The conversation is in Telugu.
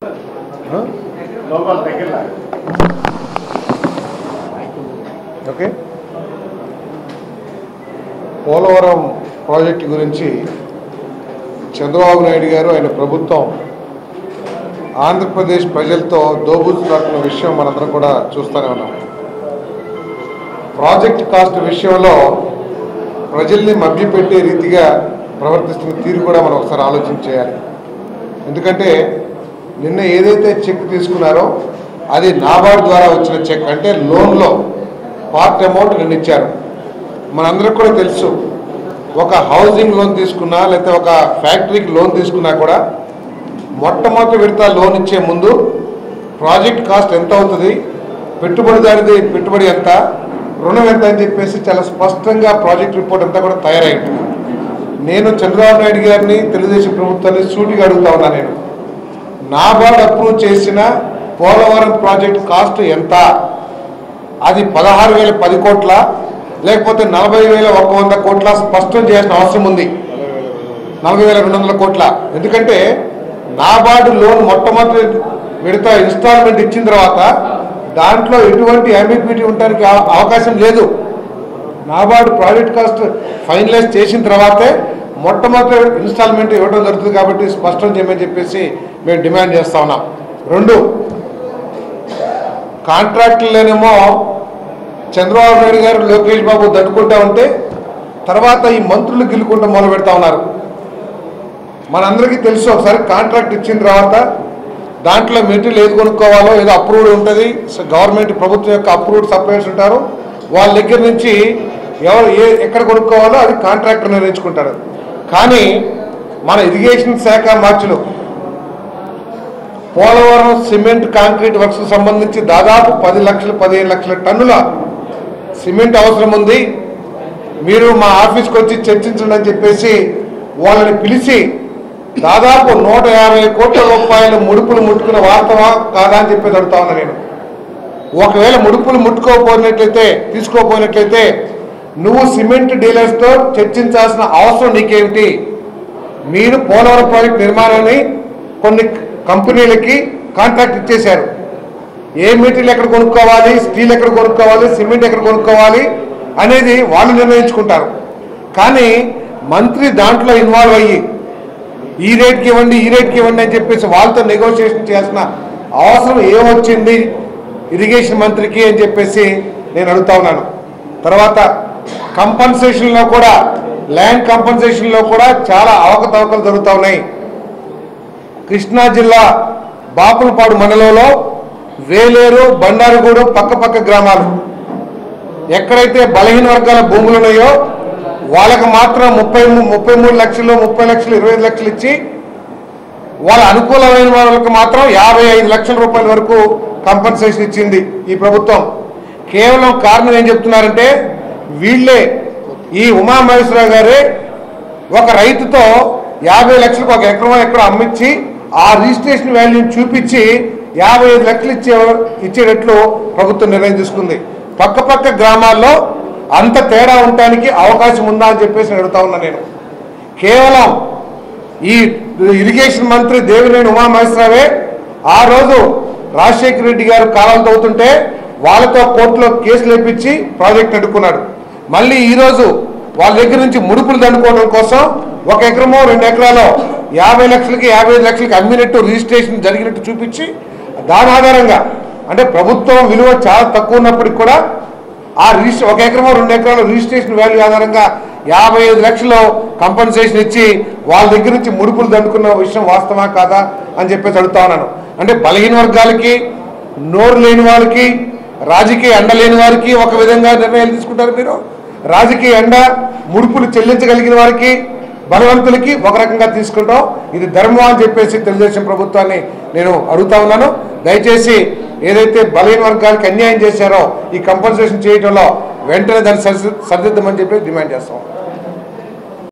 లోపల దగ్గర ఓకే పోలవరం ప్రాజెక్టు గురించి చంద్రబాబు నాయుడు గారు ఆయన ప్రభుత్వం ఆంధ్రప్రదేశ్ ప్రజలతో దోబూచులాడుతున్న విషయం మనందరం కూడా చూస్తూనే ఉన్నాం ప్రాజెక్ట్ కాస్ట్ విషయంలో ప్రజల్ని మభ్యపెట్టే రీతిగా ప్రవర్తిస్తున్న తీరు కూడా మనం ఒకసారి ఆలోచన చేయాలి ఎందుకంటే నిన్న ఏదైతే చెక్ తీసుకున్నారో అది నాబార్డ్ ద్వారా వచ్చిన చెక్ అంటే లోన్లో పార్ట్ అమౌంట్ నిన్న ఇచ్చారు మనందరికి కూడా తెలుసు ఒక హౌసింగ్ లోన్ తీసుకున్నా లేకపోతే ఒక ఫ్యాక్టరీకి లోన్ తీసుకున్నా కూడా మొట్టమొదటి విడత లోన్ ఇచ్చే ముందు ప్రాజెక్ట్ కాస్ట్ ఎంత అవుతుంది పెట్టుబడిదారిది పెట్టుబడి ఎంత రుణం ఎంత అని చెప్పేసి చాలా స్పష్టంగా ప్రాజెక్ట్ రిపోర్ట్ అంతా కూడా తయారై ఉంటుంది నేను చంద్రబాబు నాయుడు గారిని తెలుగుదేశం ప్రభుత్వాన్ని సూటిగా అడుగుతా ఉన్నా నేను నాబార్డ్ అప్రూవ్ చేసిన పోలవరం ప్రాజెక్ట్ కాస్ట్ ఎంత అది పదహారు వేల పది కోట్ల లేకపోతే నలభై వేల ఒక వంద కోట్ల స్పష్టం చేయాల్సిన అవసరం ఉంది నలభై వేల రెండు వందల కోట్ల ఎందుకంటే నాబార్డు లోన్ మొట్టమొదటి విడత ఇన్స్టాల్మెంట్ ఇచ్చిన తర్వాత దాంట్లో ఎటువంటి అంబిగ్విటీ ఉండడానికి అవ- అవకాశం లేదు నాబార్డు ప్రాజెక్ట్ కాస్ట్ ఫైనలైజ్ చేసిన తర్వాతే మొట్టమొదటి ఇన్స్టాల్మెంట్ ఇవ్వడం జరుగుతుంది కాబట్టి స్పష్టం చేయమని చెప్పేసి మేము డిమాండ్ చేస్తా ఉన్నాం రెండు కాంట్రాక్టులనేమో చంద్రబాబు నాయుడు గారు లోకేష్ బాబు దట్టుకుంటా ఉంటే తర్వాత ఈ మంత్రులు గిల్లుకుంటూ మొదలు పెడతా ఉన్నారు మనందరికీ తెలుసు ఒకసారి కాంట్రాక్ట్ ఇచ్చిన తర్వాత దాంట్లో మెటీరియల్ ఏది కొనుక్కోవాలో ఏదో అప్రూవ్డ్ ఉంటుంది స- గవర్నమెంట్ ప్రభుత్వం యొక్క అప్రూవ్డ్ సప్లయర్స్ ఉంటారు వాళ్ళ దగ్గర నుంచి ఎవరు ఏ ఎక్కడ కొనుక్కోవాలో అది కాంట్రాక్టర్ నిర్ణయించుకుంటాడు కానీ మన ఇరిగేషన్ శాఖ మార్చులు పోలవరం సిమెంట్ కాంక్రీట్ వర్క్స్ సంబంధించి దాదాపు పది లక్షలు పదిహేను లక్షల టన్నుల సిమెంట్ అవసరం ఉంది మీరు మా ఆఫీస్కి వచ్చి చర్చించండి అని చెప్పేసి వాళ్ళని పిలిచి దాదాపు నూట యాభై కోట్ల రూపాయల ముడుపులు ముట్టుకున్న వాస్తవా కాదా అని చెప్పేసి అడుగుతా ఉన్నా నేను ఒకవేళ ముడుపులు ముట్టుకోకపోయినట్లయితే తీసుకోకపోయినట్లయితే నువ్వు సిమెంట్ డీలర్స్తో చర్చించాల్సిన అవసరం నీకేమిటి మీరు పోలవరం ప్రాజెక్ట్ నిర్మాణాన్ని కొన్ని కంపెనీలకి కాంట్రాక్ట్ ఇచ్చేశారు ఏ మెటీరియల్ ఎక్కడ కొనుక్కోవాలి స్టీల్ ఎక్కడ కొనుక్కోవాలి సిమెంట్ ఎక్కడ కొనుక్కోవాలి అనేది వాళ్ళు నిర్ణయించుకుంటారు కానీ మంత్రి దాంట్లో ఇన్వాల్వ్ అయ్యి ఈ రేట్కి ఇవ్వండి ఈ రేట్కి ఇవ్వండి అని చెప్పేసి వాళ్ళతో నెగోషియేషన్ చేయాల్సిన అవసరం ఏమొచ్చింది ఇరిగేషన్ మంత్రికి అని చెప్పేసి నేను అడుగుతా ఉన్నాను తర్వాత కంపన్సేషన్లో కూడా ల్యాండ్ కంపన్సేషన్లో కూడా చాలా అవకతవకలు జరుగుతూ ఉన్నాయి కృష్ణా జిల్లా బాపులపాడు మండలంలో వేలేరు బండారుగూడెం పక్క పక్క గ్రామాలు ఎక్కడైతే బలహీన వర్గాల భూములు ఉన్నాయో వాళ్ళకి మాత్రం ముప్పై మూ- ముప్పై మూడు లక్షలు ముప్పై లక్షలు ఇరవై ఐదు లక్షలు ఇచ్చి వాళ్ళ అనుకూలమైన వాళ్ళకి మాత్రం యాభై ఐదు లక్షల రూపాయల వరకు కంపన్సేషన్ ఇచ్చింది ఈ ప్రభుత్వం కేవలం కారణం ఏం చెప్తున్నారంటే వీళ్ళే ఈ ఉమామహేశ్వరరావు గారే ఒక రైతుతో యాభై లక్షలకు ఒక ఎకరం ఎక్కడ అమ్మించి ఆ రిజిస్ట్రేషన్ వాల్యూని చూపించి యాభై ఐదు లక్షలు ఇచ్చే ఇచ్చేటట్లు ప్రభుత్వం నిర్ణయం తీసుకుంది పక్క పక్క గ్రామాల్లో అంత తేడా ఉండటానికి అవకాశం ఉందా అని చెప్పేసి నేను అడుగుతా ఉన్నా నేను కేవలం ఈ ఇరిగేషన్ మంత్రి దేవినేని ఉమామహేశ్వరరావే ఆ రోజు రాజశేఖర రెడ్డి గారు కాలాలు తవ్వుతుంటే వాళ్ళతో కోర్టులో కేసులు వేపించి ప్రాజెక్ట్ అడ్డుకున్నాడు మళ్ళీ ఈరోజు వాళ్ళ దగ్గర నుంచి ముడుపులు దండుకోవడం కోసం ఒక ఎకరమో రెండు ఎకరాలో యాభై లక్షలకి యాభై ఐదు లక్షలకి అమ్మినట్టు రిజిస్ట్రేషన్ జరిగినట్టు చూపించి దాని ఆధారంగా అంటే ప్రభుత్వం విలువ చాలా తక్కువ ఉన్నప్పటికి కూడా ఆ రిజిస్టర్ ఒక ఎకరమో రెండు ఎకరాల రిజిస్ట్రేషన్ వాల్యూ ఆధారంగా యాభై ఐదు లక్షలు కంపన్సేషన్ ఇచ్చి వాళ్ళ దగ్గర నుంచి ముడుపులు దండుకున్న విషయం వాస్తవా కాదా అని చెప్పేసి అడుగుతా ఉన్నాను అంటే బలహీన వర్గాలకి నోరు లేని వాళ్ళకి రాజకీయ అండ లేని వారికి ఒక విధంగా నిర్ణయాలు తీసుకుంటారు మీరు రాజకీయ అండ ముడుపులు చెల్లించగలిగిన వారికి బలవంతులకి ఒక రకంగా తీసుకుంటాం ఇది ధర్మం అని చెప్పేసి తెలుగుదేశం ప్రభుత్వాన్ని నేను అడుగుతా ఉన్నాను దయచేసి ఏదైతే బలహీన వర్గాలకి అన్యాయం చేశారో ఈ కంపన్సేషన్ చేయడంలో వెంటనే దాన్ని సరిది- సరిదిద్దమని చెప్పి డిమాండ్ చేస్తాం